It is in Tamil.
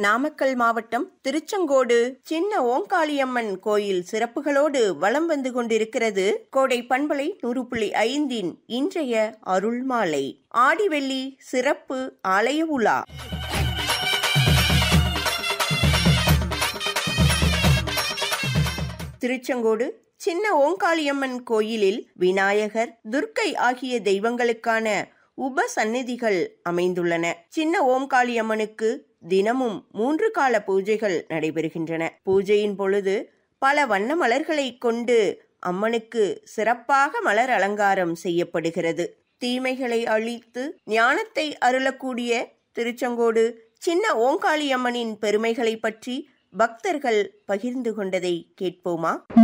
நாமக்கல் மாவட்டம் திருச்செங்கோடு சின்ன ஓங்காளியம்மன் கோயில் சிறப்புகளோடு வலம் வந்து கொண்டிருக்கிறது கோடை பண்பலை நூறு புள்ளி ஐந்தின் இன்றைய அருள்மாலை ஆடிவெள்ளி சிறப்பு ஆலய உலா திருச்செங்கோடு சின்ன ஓங்காளியம்மன் கோயிலில் விநாயகர் துர்க்கை ஆகிய தெய்வங்களுக்கான உப சந்நிதிகள் அமைந்துள்ளன சின்ன ஓம்காளியம்மனுக்கு தினமும் மூன்று கால பூஜைகள் நடைபெறுகின்றன பூஜையின் பொழுது பல வண்ண மலர்களை கொண்டு அம்மனுக்கு சிறப்பாக மலர் அலங்காரம் செய்யப்படுகிறது தீமைகளை அழித்து ஞானத்தை அருளக்கூடிய திருச்செங்கோடு சின்ன ஓங்காளியம்மனின் பெருமைகளை பற்றி பக்தர்கள் பகிர்ந்து கொண்டதை கேட்போமா